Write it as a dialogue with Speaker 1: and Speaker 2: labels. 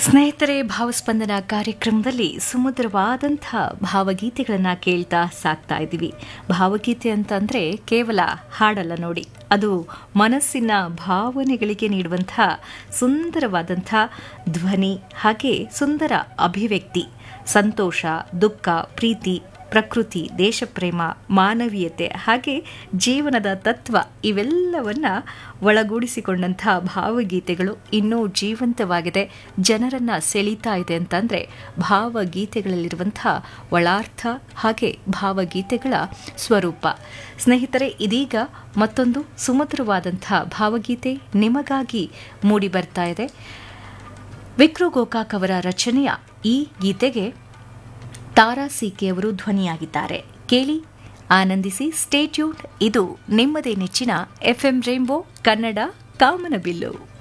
Speaker 1: ಸ್ನೇಹಿತರೆ ಭಾವಸ್ಪಂದನ ಕಾರ್ಯಕ್ರಮದಲ್ಲಿ ಸುಮಧುರವಾದಂಥ ಭಾವಗೀತೆಗಳನ್ನು ಕೇಳ್ತಾ ಸಾಕ್ತಾ ಇದ್ದೀವಿ ಭಾವಗೀತೆ ಅಂತಂದರೆ ಕೇವಲ ಹಾಡಲ್ಲ ನೋಡಿ ಅದು ಮನಸ್ಸಿನ ಭಾವನೆಗಳಿಗೆ ನೀಡುವಂಥ ಸುಂದರವಾದಂಥ ಧ್ವನಿ ಹಾಗೆ ಸುಂದರ ಅಭಿವ್ಯಕ್ತಿ ಸಂತೋಷ ದುಃಖ ಪ್ರೀತಿ ಪ್ರಕೃತಿ ದೇಶಪ್ರೇಮ ಮಾನವೀಯತೆ ಹಾಗೆ ಜೀವನದ ತತ್ವ ಇವೆಲ್ಲವನ್ನ ಒಳಗೂಡಿಸಿಕೊಂಡಂಥ ಭಾವಗೀತೆಗಳು ಇನ್ನೂ ಜೀವಂತವಾಗಿದೆ ಜನರನ್ನ ಸೆಳೀತಾ ಇದೆ ಅಂತಂದ್ರೆ ಭಾವಗೀತೆಗಳಲ್ಲಿರುವಂಥ ಒಳಾರ್ಥ ಹಾಗೆ ಭಾವಗೀತೆಗಳ ಸ್ವರೂಪ ಸ್ನೇಹಿತರೆ ಇದೀಗ ಮತ್ತೊಂದು ಸುಮಧುರವಾದಂಥ ಭಾವಗೀತೆ ನಿಮಗಾಗಿ ಮೂಡಿ ಬರ್ತಾ ಇದೆ ವಿಕ್ರು ಗೋಕಾಕ್ ಅವರ ರಚನೆಯ ಈ ಗೀತೆಗೆ ತಾರಾ ಸಿಕೆ ಅವರು ಧ್ವನಿಯಾಗಿದ್ದಾರೆ ಕೇಳಿ ಆನಂದಿಸಿ ಸ್ಟೇಟ್ಯೂಟ್ ಇದು ನಿಮ್ಮದೇ ನೆಚ್ಚಿನ ಎಫ್ಎಂ ರೈನ್ಬೋ ಕನ್ನಡ ಕಾಮನಬಿಲ್ಲು